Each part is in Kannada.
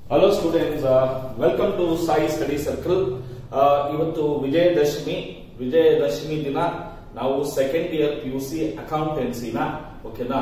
Hello students welcome to Sai study circle ಇವತ್ತು ವಿಜಯದಶಮಿ ವಿಜಯದಶಮಿ ದಿನ ನಾವು second year P U C ಅಕೌಂಟೆನ್ಸಿನ ಓಕೆನಾ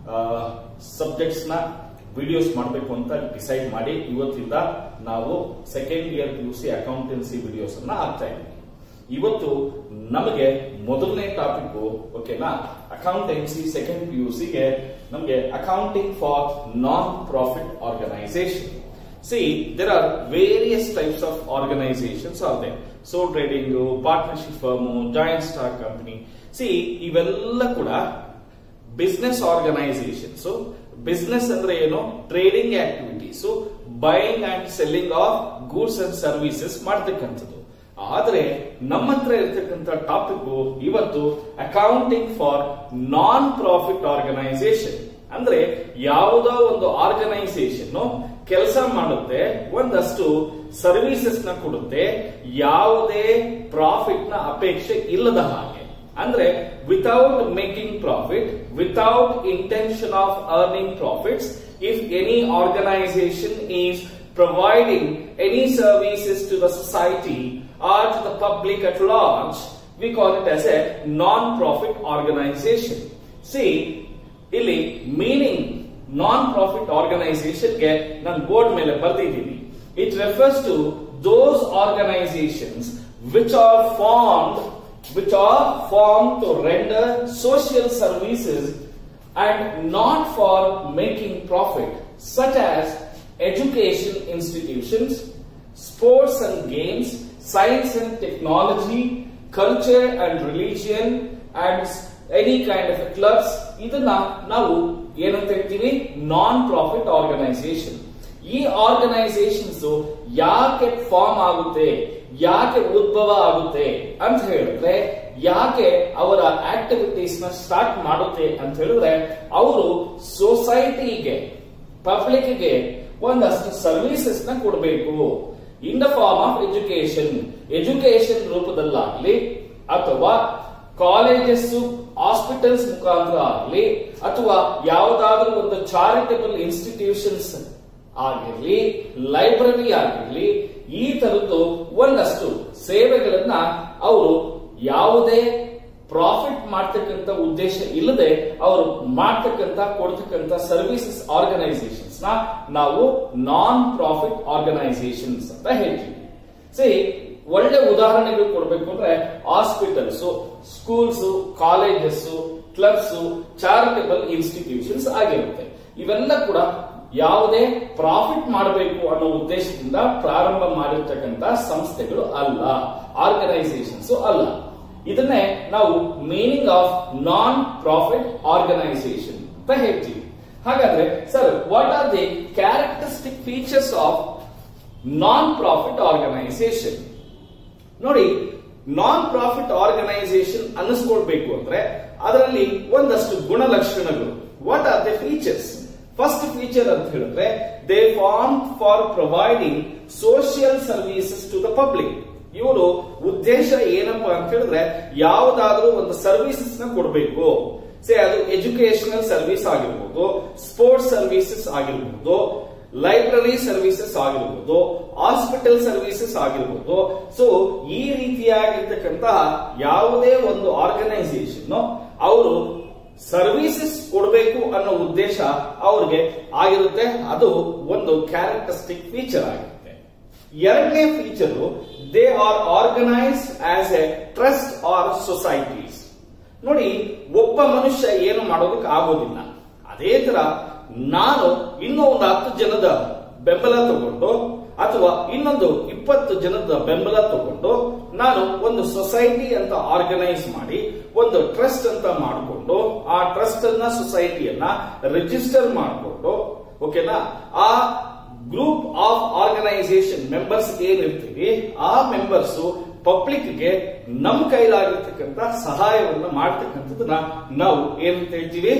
ಸಬ್ಜೆಕ್ಟ್ಸ್ ನ ವಿಡಿಯೋಸ್ ಮಾಡಬೇಕು ಅಂತ ಡಿಸೈಡ್ ಮಾಡಿ ಇವತ್ತಿಂದ ನಾವು second year P U C accountancy videos ಅನ್ನ ಹಾಕ್ತಾ ಇದ್ದೀವಿ ಇವತ್ತು ನಮಗೆ ಮೊದಲನೇ ಟಾಪಿಕ್ ಓಕೆನಾ ಅಕೌಂಟೆನ್ಸಿ ಸೆಕೆಂಡ್ ಪಿ ಯು ಸಿಗೆ ನಮಗೆ accounting for non profit organisation see there are various types of organisations are they so trading partnership firm joint stock company see ಇವೆಲ್ಲ ಕೂಡ ಬಿಸ್ನೆಸ್ ಆರ್ಗನೈಸೇಷನ್ಸ್ ಬಿಸ್ನೆಸ್ ಅಂದ್ರೆ ಏನು trading activities buying and selling of goods and services ಮಾಡ್ತಕ್ಕಂಥದ್ದು ಆದ್ರೆ ನಮ್ಮ ಹತ್ರ ಇರ್ತಕ್ಕಂಥ ಟಾಪಿಕ್ ಇವತ್ತು accounting for non profit organisation ಅಂದ್ರೆ ಯಾವುದೋ ಒಂದು ಆರ್ಗನೈಸೇಷನ್ ಕೆಲಸ ಮಾಡುತ್ತೆ ಒಂದಷ್ಟು ಸರ್ವಿಸಸ್ ನ ಕೊಡುತ್ತೆ ಯಾವುದೇ ಪ್ರಾಫಿಟ್ ನ ಅಪೇಕ್ಷೆ ಇಲ್ಲದ ಹಾಗೆ ಅಂದ್ರೆ without making profit without intention of earning profits if any organisation is providing any services to the society or to the public at large, we call it as a non-profit organization. See, ಇಲ್ಲಿ ಮೀನಿಂಗ್ ನಾನ್ ಪ್ರಾಫಿಟ್ ಆರ್ಗನೈಸೇಷನ್ಗೆ ನಾನು ಬೋರ್ಡ್ ಮೇಲೆ ಬರೆದಿದ್ದೀನಿ it refers to those organisations which are formed which are form to render social services and not for making profit such as education institutions, sports and games, science and technology, culture and religion, and any kind of clubs. ಇದನ್ನ ನಾವು ಏನಂತ ಹೇಳ್ತೀವಿ ನಾನ್ ಪ್ರಾಫಿಟ್ ಆರ್ಗನೈಸೇಷನ್ ಈ ಆರ್ಗನೈಸೇಷನ್ಸ್ ಯಾಕೆ ಫಾರ್ಮ್ ಆಗುತ್ತೆ ಯಾಕೆ ಉದ್ಭವ ಆಗುತ್ತೆ ಅಂತ ಹೇಳಿದ್ರೆ ಯಾಕೆ ಅವರ ಆಕ್ಟಿವಿಟೀಸ್ ನ ಸ್ಟಾರ್ಟ್ ಮಾಡುತ್ತೆ ಅಂತ ಹೇಳಿದ್ರೆ ಅವರು ಸೊಸೈಟಿಗೆ ಪಬ್ಲಿಕ್ಗೆ ಒಂದಷ್ಟು ಸರ್ವಿಸಸ್ ನ ಕೊಡಬೇಕು in the form of education education ರೂಪದಲ್ಲಾಗ್ಲಿ ಅಥವಾ ಕಾಲೇಜಸ್ ಹಾಸ್ಪಿಟಲ್ಸ್ ಮುಖಾಂತರ ಆಗಲಿ ಅಥವಾ ಯಾವುದಾದ್ರೂ ಒಂದು ಚಾರಿಟಬಲ್ ಇನ್ಸ್ಟಿಟ್ಯೂಷನ್ಸ್ ಆಗಿರ್ಲಿ ಲೈಬ್ರರಿ ಆಗಿರ್ಲಿ ಈ ತರದ್ದು ಒಂದಷ್ಟು ಸೇವೆಗಳನ್ನ ಅವರು ಯಾವುದೇ ಪ್ರಾಫಿಟ್ ಮಾಡ್ತಕ್ಕಂಥ ಉದ್ದೇಶ ಇಲ್ಲದೆ ಅವರು ಮಾಡ್ತಕ್ಕಂಥ ಕೊಡ್ತಕ್ಕಂಥ ಸರ್ವಿಸಸ್ ಆರ್ಗನೈಸೇಷನ್ಸ್ ನ ನಾವು ನಾನ್ ಪ್ರಾಫಿಟ್ ಆರ್ಗನೈಸೇಷನ್ಸ್ ಅಂತ ಹೇಳ್ತೀವಿ ಸಿ ಒಳ್ಳೆ ಉದಾಹರಣೆಗಳು ಕೊಡಬೇಕು ಅಂದ್ರೆ hospitals schools colleges clubs charitable institutions ಆಗಿರುತ್ತೆ ಇವೆಲ್ಲ ಕೂಡ ಯಾವುದೇ ಪ್ರಾಫಿಟ್ ಮಾಡಬೇಕು ಅನ್ನೋ ಉದ್ದೇಶದಿಂದ ಪ್ರಾರಂಭ ಮಾಡಿರ್ತಕ್ಕಂಥ ಸಂಸ್ಥೆಗಳು ಅಲ್ಲ ಆರ್ಗನೈಸೇಷನ್ಸ್ ಅಲ್ಲ ಇದನ್ನೇ ನಾವು meaning of non profit organisation ಅಂತ ಹೇಳ್ತೀವಿ ಹಾಗಾದ್ರೆ sir what are the characteristic features of non profit organisation ನೋಡಿ ನಾನ್ ಪ್ರಾಫಿಟ್ ಆರ್ಗನೈಸೇಷನ್ ಅನ್ನಿಸ್ಕೊಳ್ಬೇಕು ಅಂದ್ರೆ ಅದರಲ್ಲಿ ಒಂದಷ್ಟು ಗುಣಲಕ್ಷಣಗಳು what are the features first feature ಅಂತ ಹೇಳಿದ್ರೆ they form for providing social services to the public ಇವರು ಉದ್ದೇಶ ಏನಪ್ಪಾ ಅಂತ ಹೇಳಿದ್ರೆ ಯಾವುದಾದ್ರೂ ಒಂದು ಸರ್ವಿಸಸ್ ನ ಕೊಡಬೇಕು ಸೇ ಅದು ಎಜುಕೇಶನಲ್ ಸರ್ವಿಸ್ ಆಗಿರ್ಬೋದು ಸ್ಪೋರ್ಟ್ಸ್ ಸರ್ವಿಸಸ್ ಆಗಿರ್ಬೋದು ಲೈಬ್ರರಿ ಸರ್ವಿಸಸ್ ಆಗಿರ್ಬೋದು ಹಾಸ್ಪಿಟಲ್ ಸರ್ವಿಸಸ್ ಆಗಿರ್ಬೋದು ಸೊ ಈ ರೀತಿಯಾಗಿರ್ತಕ್ಕಂತಹ ಯಾವುದೇ ಒಂದು ಆರ್ಗನೈಸೇಷನ್ ಅವರು ಸರ್ವಿಸಸ್ ಕೊಡಬೇಕು ಅನ್ನೋ ಉದ್ದೇಶ ಅವ್ರಿಗೆ ಆಗಿರುತ್ತೆ ಅದು ಒಂದು ಕ್ಯಾರೆಕ್ಟರಿಸ್ಟಿಕ್ ಫೀಚರ್ ಆಗಿರುತ್ತೆ ಎರಡನೇ feature they are organised as a trust or societies ನೋಡಿ ಒಬ್ಬ ಮನುಷ್ಯ ಏನು ಮಾಡೋದಕ್ಕೆ ಆಗೋದಿಲ್ಲ ಅದೇ ತರ ನಾನು ಇನ್ನೂ ಒಂದು ಹತ್ತು ಜನದ ಬೆಂಬಲ ತಗೊಂಡು ಅಥವಾ ಇನ್ನೊಂದು ಇಪ್ಪತ್ತು ಜನದ ಬೆಂಬಲ ತಗೊಂಡು ನಾನು ಒಂದು ಸೊಸೈಟಿ ಅಂತ ಆರ್ಗನೈಸ್ ಮಾಡಿ ಒಂದು ಟ್ರಸ್ಟ್ ಅಂತ ಮಾಡಿಕೊಂಡು ಆ ಟ್ರಸ್ಟ್ ಅನ್ನ ಸೊಸೈಟಿಯನ್ನ ರಿಜಿಸ್ಟರ್ ಮಾಡಿಕೊಂಡು ಓಕೆನಾ ಆ ಗ್ರೂಪ್ ಆಫ್ ಆರ್ಗನೈಸೇಷನ್ ಮೆಂಬರ್ಸ್ ಏನಿರ್ತೀವಿ ಆ ಮೆಂಬರ್ಸ್ ಪಬ್ಲಿಕ್ಗೆ ನಮ್ಮ ಕೈಲಾಗಿರ್ತಕ್ಕಂಥ ಸಹಾಯವನ್ನ ಮಾಡ್ತಕ್ಕಂಥದ್ದನ್ನ ನಾವು ಏನಂತ ಹೇಳ್ತೀವಿ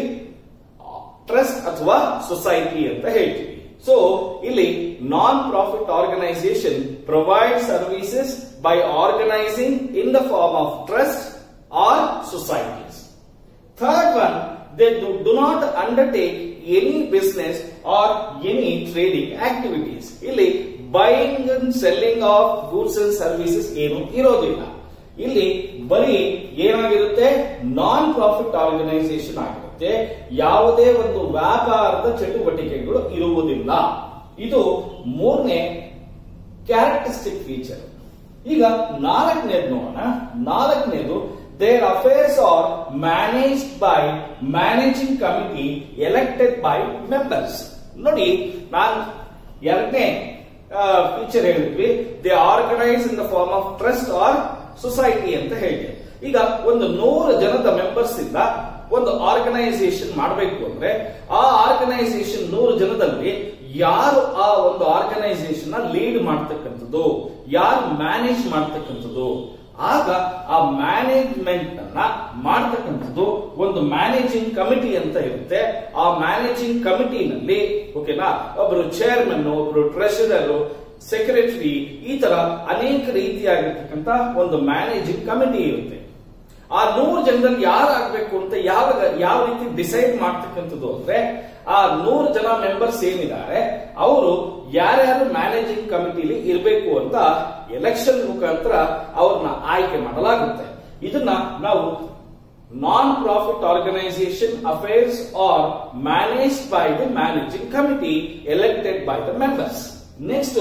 ಟ್ರಸ್ಟ್ ಅಥವಾ ಸೊಸೈಟಿ ಅಂತ ಹೇಳ್ತೀವಿ ಸೊ ಇಲ್ಲಿ non profit organisation provide services by organising in the form of trust or societies third one they do not undertake any business or any trading activities ಇಲ್ಲಿ buying and selling of goods and services ಏನು ಇರೋದಿಲ್ಲ ಇಲ್ಲಿ ಬರೀ ಏನಾಗಿರುತ್ತೆ ನಾನ್ ಪ್ರಾಫಿಟ್ ಆರ್ಗನೈಸೇಷನ್ ಆಗಿರುತ್ತೆ ಯಾವುದೇ ಒಂದು ವ್ಯಾಪಾರದ ಚಟುವಟಿಕೆಗಳು ಇರುವುದಿಲ್ಲ ಇದು ಮೂರನೇ ಕ್ಯಾರೆಕ್ಟರಿಸ್ಟಿಕ್ ಫೀಚರ್ ಈಗ ನಾಲ್ಕನೇದು ನೋಡೋಣ ನಾಲ್ಕನೇದು their affairs are managed by managing committee elected by members ನೋಡಿ ನಾನು ಎರಡನೇ ಫೀಚರ್ ಹೇಳಿದ್ವಿ they organise in the form of trust or society ಅಂತ ಹೇಳಿದೆ ಈಗ ಒಂದು ನೂರು ಜನದ ಮೆಂಬರ್ಸ್ ಇಂದ ಒಂದು ಆರ್ಗನೈಸೇಷನ್ ಮಾಡಬೇಕು ಅಂದ್ರೆ ಆ ಆರ್ಗನೈಸೇಷನ್ ನೂರು ಜನದಲ್ಲಿ ಯಾರು ಆ ಒಂದು ಆರ್ಗನೈಸೇಷನ್ ಲೀಡ್ ಮಾಡ್ತಕ್ಕಂಥದ್ದು ಯಾರು ಮ್ಯಾನೇಜ್ ಮಾಡ್ತಕ್ಕಂಥದ್ದು ಆಗ ಆ ಮ್ಯಾನೇಜ್ಮೆಂಟ್ ಅನ್ನ ಮಾಡ್ತಕ್ಕಂಥದ್ದು ಒಂದು ಮ್ಯಾನೇಜಿಂಗ್ ಕಮಿಟಿ ಅಂತ ಇರುತ್ತೆ ಆ ಮ್ಯಾನೇಜಿಂಗ್ ಕಮಿಟಿನಲ್ಲಿ ಓಕೆನಾ ಒಬ್ರು ಚೇರ್ಮನ್ ಒಬ್ರು ಟ್ರೆಷರರ್ ಸೆಕ್ರೆಟರಿ ಈ ತರ ಅನೇಕ ರೀತಿಯಾಗಿರ್ತಕ್ಕಂಥ ಒಂದು ಮ್ಯಾನೇಜಿಂಗ್ ಕಮಿಟಿ ಇರುತ್ತೆ ಆ ನೂರು ಜನರಲ್ಲಿ ಯಾರಾಗಬೇಕು ಅಂತ ಯಾವಾಗ ಯಾವ ರೀತಿ ಡಿಸೈಡ್ ಮಾಡ್ತಕ್ಕಂಥದ್ದು ಅಂದ್ರೆ ಆ ನೂರು ಜನ ಮೆಂಬರ್ಸ್ ಏನಿದ್ದಾರೆ ಅವರು ಯಾರ್ಯಾರು ಮ್ಯಾನೇಜಿಂಗ್ ಕಮಿಟಿಲಿ ಇರಬೇಕು ಅಂತ ಎಲೆಕ್ಷನ್ ಮುಖಾಂತರ ಅವ್ರನ್ನ ಆಯ್ಕೆ ಮಾಡಲಾಗುತ್ತೆ ಇದನ್ನ ನಾವು non profit organisation affairs are managed by the managing committee elected by the members next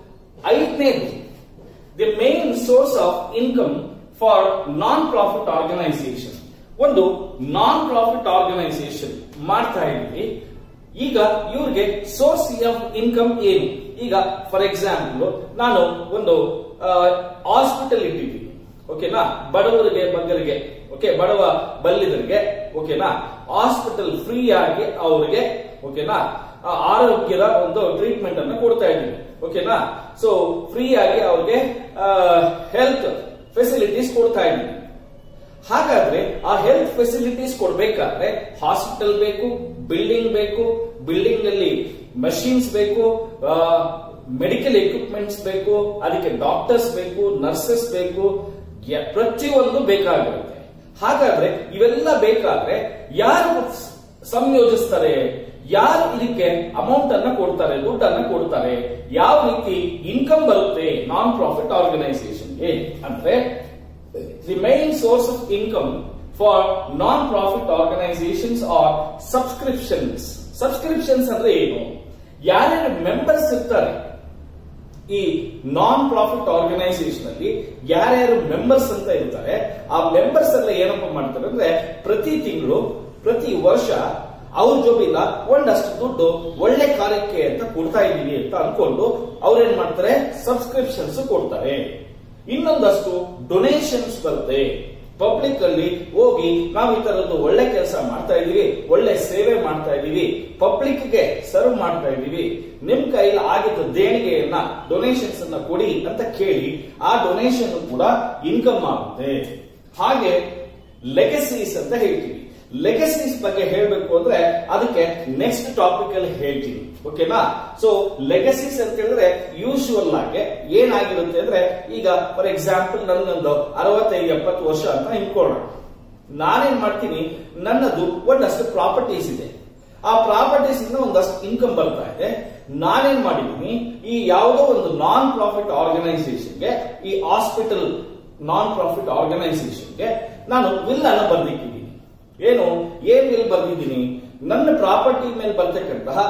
ಐದನೇದು the main source of income for non profit organisation ಒಂದು ನಾನ್ ಪ್ರಾಫಿಟ್ ಆರ್ಗನೈಸೇಷನ್ ಮಾಡ್ತಾ ಇದ್ವಿ ಈಗ ಇವ್ರಿಗೆ ಸೋರ್ಸ್ ಆಫ್ ಇನ್ಕಮ್ ಏನು ಈಗ ಫಾರ್ ಎಕ್ಸಾಂಪಲ್ ನಾನು ಒಂದು ಹಾಸ್ಪಿಟಲ್ ಇಟ್ಟಿದ್ದೀನಿ ಓಕೆನಾ ಬಡವರಿಗೆ ಬಗ್ಗರಿಗೆ ಓಕೆ ಬಡವ ಬಲ್ಲಿದರಿಗೆ ಓಕೆನಾ ಹಾಸ್ಪಿಟಲ್ ಫ್ರೀ ಆಗಿ ಅವರಿಗೆ ಓಕೆನಾ ಆ ಆರೋಗ್ಯದ ಒಂದು ಟ್ರೀಟ್ಮೆಂಟ್ ಅನ್ನು ಕೊಡ್ತಾ ಇದ್ದೀವಿ ಓಕೆನಾ ಸೊ ಫ್ರೀ ಆಗಿ ಅವ್ರಿಗೆ ಹೆಲ್ತ್ ಫೆಸಿಲಿಟೀಸ್ ಕೊಡ್ತಾ ಇದ್ದೀವಿ ಹಾಗಾದ್ರೆ ಆ ಹೆಲ್ತ್ ಫೆಸಿಲಿಟೀಸ್ ಕೊಡ್ಬೇಕಾದ್ರೆ ಹಾಸ್ಪಿಟಲ್ ಬೇಕು ಬಿಲ್ಡಿಂಗ್ ಬೇಕು ಬಿಲ್ಡಿಂಗ್ ಅಲ್ಲಿ ಮಷೀನ್ಸ್ ಬೇಕು ಮೆಡಿಕಲ್ ಎಕ್ವಿಪ್ಮೆಂಟ್ಸ್ ಬೇಕು ಅದಕ್ಕೆ ಡಾಕ್ಟರ್ಸ್ ಬೇಕು ನರ್ಸಸ್ ಬೇಕು ಯ- ಪ್ರತಿಯೊಂದು ಬೇಕಾಗಿರುತ್ತೆ ಹಾಗಾದ್ರೆ ಇವೆಲ್ಲ ಬೇಕಾದ್ರೆ ಯಾರು ಸ್- ಸಂಯೋಜಿಸ್ತಾರೆ ಯಾರು ಇದಕ್ಕೆ ಅಮೌಂಟ್ ಅನ್ನ ಕೊಡ್ತಾರೆ ದುಡ್ಡನ್ನ ಕೊಡ್ತಾರೆ ಯಾವ ರೀತಿ ಇನ್ಕಮ್ ಬರುತ್ತೆ ನಾನ್ ಪ್ರಾಫಿಟ್ ಆರ್ಗನೈಸೇಷನ್ಗೆ ಅಂದ್ರೆ the main source of income for non profit organisations are subscriptions subscriptions ಅಂದ್ರೆ ಏನು ಯಾರ್ಯಾರು ಮೆಂಬರ್ಸ್ ಇರ್ತಾರೆ ಈ ನಾನ್ ಪ್ರಾಫಿಟ್ ಆರ್ಗನೈಸೇಷನ್ ಅಲ್ಲಿ ಯಾರ್ಯಾರು ಮೆಂಬರ್ಸ್ ಅಂತ ಇರ್ತಾರೆ ಆ ಮೆಂಬರ್ಸ್ ಎಲ್ಲ ಏನಪ್ಪ ಮಾಡ್ತಾರೆ ಅಂದ್ರೆ ಪ್ರತಿ ತಿಂಗಳು ಪ್ರತಿ ವರ್ಷ ಅವ್ರ ಜೋಬಿಂದ ಒಂದಷ್ಟು ದುಡ್ಡು ಒಳ್ಳೆ ಕಾರ್ಯಕ್ಕೆ ಅಂತ ಕೊಡ್ತಾ ಇದ್ದೀವಿ ಅಂತ ಅನ್ಕೊಂಡು ಅವ್ರೇನ್ ಮಾಡ್ತಾರೆ ಸಬ್ಸ್ಕ್ರಿಪ್ಷನ್ಸ್ ಕೊಡ್ತಾರೆ ಇನ್ನೊಂದಷ್ಟು ಡೊನೇಷನ್ಸ್ ಬರುತ್ತೆ ಪಬ್ಲಿಕ್ ಅಲ್ಲಿ ಹೋಗಿ ನಾವು ಈ ತರದ್ದು ಒಳ್ಳೆ ಕೆಲಸ ಮಾಡ್ತಾ ಇದೀವಿ ಒಳ್ಳೆ ಸೇವೆ ಮಾಡ್ತಾ ಇದೀವಿ ಪಬ್ಲಿಕ್ ಗೆ ಸರ್ವ್ ಮಾಡ್ತಾ ಇದೀವಿ ನಿಮ್ ಕೈಲಿ ಆಗಿದ್ದ ದೇಣಿಗೆಯನ್ನ ಡೊನೇಷನ್ಸ್ ಅನ್ನ ಕೊಡಿ ಅಂತ ಕೇಳಿ ಆ ಡೊನೇಷನ್ ಕೂಡ ಇನ್ಕಮ್ ಆಗುತ್ತೆ ಹಾಗೆ ಲೆಗಸೀಸ್ ಅಂತ ಹೇಳ್ತೀವಿ ಲೆಗಸೀಸ್ ಬಗ್ಗೆ ಹೇಳಬೇಕು ಅಂದ್ರೆ ಅದಕ್ಕೆ ನೆಕ್ಸ್ಟ್ ಟಾಪಿಕ್ ಅಲ್ಲಿ ಹೇಳ್ತೀನಿ ಓಕೆನಾ ಸೊ ಲೆಗಸೀಸ್ ಅಂತ ಹೇಳಿದ್ರೆ ಯೂಶುವಲ್ ಆಗಿ ಏನಾಗಿರುತ್ತೆ ಅಂದ್ರೆ ಈಗ ಫಾರ್ ಎಕ್ಸಾಂಪಲ್ ನನ್ನೊಂದು ಅರವತ್ತೈದು ಎಪ್ಪತ್ತು ವರ್ಷ ಅಂತ ಇಟ್ಕೊಳ್ಳೋಣ ನಾನೇನ್ ಮಾಡ್ತೀನಿ ನನ್ನದು ಒಂದಷ್ಟು ಪ್ರಾಪರ್ಟೀಸ್ ಇದೆ ಆ ಪ್ರಾಪರ್ಟೀಸ್ ಇಂದ ಒಂದಷ್ಟು ಇನ್ಕಮ್ ಬರ್ತಾ ಇದೆ ನಾನೇನ್ ಮಾಡಿದ್ದೀನಿ ಈ ಯಾವುದೋ ಒಂದು ನಾನ್ ಪ್ರಾಫಿಟ್ ಆರ್ಗನೈಸೇಷನ್ಗೆ ಈ ಹಾಸ್ಪಿಟಲ್ ನಾನ್ ಪ್ರಾಫಿಟ್ ಆರ್ಗನೈಸೇಷನ್ಗೆ ನಾನು ವಿಲ್ ಅನ್ನು ಬರ್ದಿಟ್ಟಿದ್ದೀನಿ ಏನು ಏನ್ ವಿಲ್ ಬರ್ದಿದ್ದೀನಿ ನನ್ನ ಪ್ರಾಪರ್ಟಿ ಮೇಲೆ ಬರ್ತಕ್ಕಂತಹ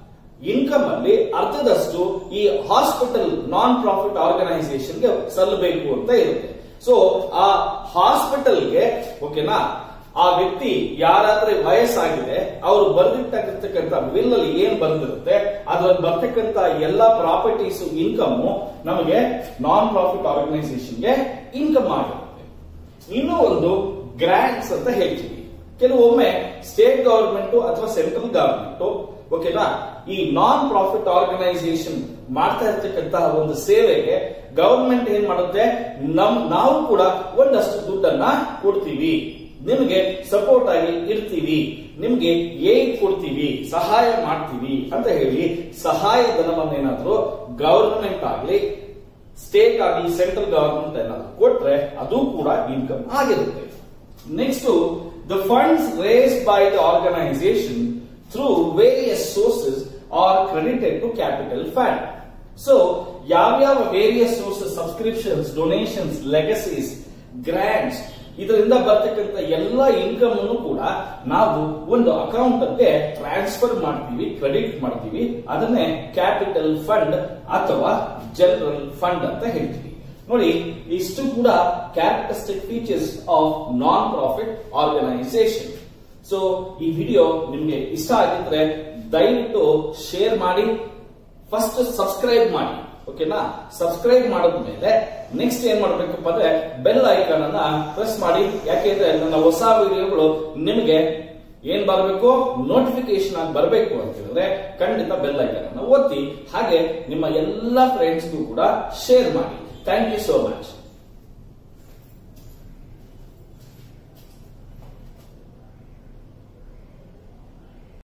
ಇನ್ಕಮ್ ಅಲ್ಲಿ ಅರ್ಧದಷ್ಟು ಈ ಹಾಸ್ಪಿಟಲ್ ನಾನ್ ಪ್ರಾಫಿಟ್ ಆರ್ಗನೈಸೇಷನ್ಗೆ ಸಲ್ಲಬೇಕು ಅಂತ ಇರುತ್ತೆ ಸೊ ಆ ಹಾಸ್ಪಿಟಲ್ಗೆ ಓಕೆನಾ ಆ ವ್ಯಕ್ತಿ ಯಾರಾದ್ರೆ ವಯಸ್ಸಾಗಿದೆ ಅವರು ಬರೆದಿರ್ತಕ್ಕಂಥ ವಿಲ್ ಅಲ್ಲಿ ಏನ್ ಬಂದಿರುತ್ತೆ ಅದ್ರಲ್ಲಿ ಬರ್ತಕ್ಕಂಥ ಎಲ್ಲಾ ಪ್ರಾಪರ್ಟೀಸ್ ಇನ್ಕಮ್ ನಮಗೆ ನಾನ್ ಪ್ರಾಫಿಟ್ ಆರ್ಗನೈಸೇಷನ್ಗೆ ಇನ್ಕಮ್ ಆಗಿರುತ್ತೆ ಇನ್ನೂ ಒಂದು ಗ್ರಾಂಟ್ಸ್ ಅಂತ ಹೇಳ್ತೀವಿ ಕೆಲವೊಮ್ಮೆ ಸ್ಟೇಟ್ ಗವರ್ಮೆಂಟ್ ಅಥವಾ ಸೆಂಟ್ರಲ್ ಗವರ್ಮೆಂಟ್ ಓಕೆನಾ ಈ ನಾನ್ ಪ್ರಾಫಿಟ್ ಆರ್ಗನೈಸೇಷನ್ ಮಾಡ್ತಾ ಇರ್ತಕ್ಕಂತಹ ಒಂದು ಸೇವೆಗೆ ಗವರ್ಮೆಂಟ್ ಏನ್ ಮಾಡುತ್ತೆ ನಮ್ ನಾವು ಕೂಡ ಒಂದಷ್ಟು ದುಡ್ಡನ್ನ ಕೊಡ್ತೀವಿ ನಿಮಗೆ ಸಪೋರ್ಟ್ ಆಗಿ ಇರ್ತೀವಿ ನಿಮ್ಗೆ ಏನ್ ಕೊಡ್ತೀವಿ ಸಹಾಯ ಮಾಡ್ತೀವಿ ಅಂತ ಹೇಳಿ ಸಹಾಯ ಧನವನ್ನೇನಾದ್ರೂ ಗವರ್ಮೆಂಟ್ ಆಗ್ಲಿ ಸ್ಟೇಟ್ ಆಗಲಿ ಸೆಂಟ್ರಲ್ ಗವರ್ಮೆಂಟ್ ಏನಾದ್ರು ಕೊಟ್ರೆ ಅದು ಕೂಡ ಇನ್ಕಮ್ ಆಗಿರುತ್ತೆ next The funds raised by the organization through various sources are credited to capital fund. So ಯಾವ್ಯಾವ various sources subscriptions donations legacies grants ಇದರಿಂದ ಬರ್ತಕ್ಕಂಥ ಎಲ್ಲ ಇನ್ಕಮ್ ಅನ್ನು ಕೂಡ ನಾವು ಒಂದು ಅಕೌಂಟ್ ಗೆ ಟ್ರಾನ್ಸ್ಫರ್ ಮಾಡ್ತೀವಿ ಕ್ರೆಡಿಟ್ ಮಾಡ್ತೀವಿ ಅದನ್ನೇ ಕ್ಯಾಪಿಟಲ್ ಫಂಡ್ ಅಥವಾ ಜನರಲ್ ಫಂಡ್ ಅಂತ ಹೇಳ್ತೀವಿ ನೋಡಿ ಇಷ್ಟು ಕೂಡ characteristic features of non profit organisation so ಈ ವಿಡಿಯೋ ನಿಮ್ಗೆ ಇಷ್ಟ ಆಗಿದ್ರೆ ದಯವಿಟ್ಟು ಶೇರ್ ಮಾಡಿ ಫಸ್ಟ್ ಸಬ್ಸ್ಕ್ರೈಬ್ ಮಾಡಿ ಓಕೆನಾ ಸಬ್ಸ್ಕ್ರೈಬ್ ಮಾಡಿದ್ಮೇಲೆ ನೆಕ್ಸ್ಟ್ ಏನ್ ಮಾಡ್ಬೇಕಪ್ಪ ಅಂದ್ರೆ ಬೆಲ್ ಐಕಾನ್ ಅನ್ನ ಪ್ರೆಸ್ ಮಾಡಿ ಯಾಕೆಂದ್ರೆ ನನ್ನ ಹೊಸ ವಿಡಿಯೋಗಳು ನಿಮಗೆ ಏನ್ ಬರಬೇಕು ನೋಟಿಫಿಕೇಶನ್ ಆಗಿ ಬರಬೇಕು ಅಂತ ಹೇಳಿದ್ರೆ ಖಂಡಿತ ಬೆಲ್ ಐಕಾನ್ ಅನ್ನ ಒತ್ತಿ ಹಾಗೆ ನಿಮ್ಮ ಎಲ್ಲ ಫ್ರೆಂಡ್ಸ್ಗೂ ಕೂಡ ಶೇರ್ ಮಾಡಿ ಥ್ಯಾಂಕ್ ಯು ಸೋ ಮಚ್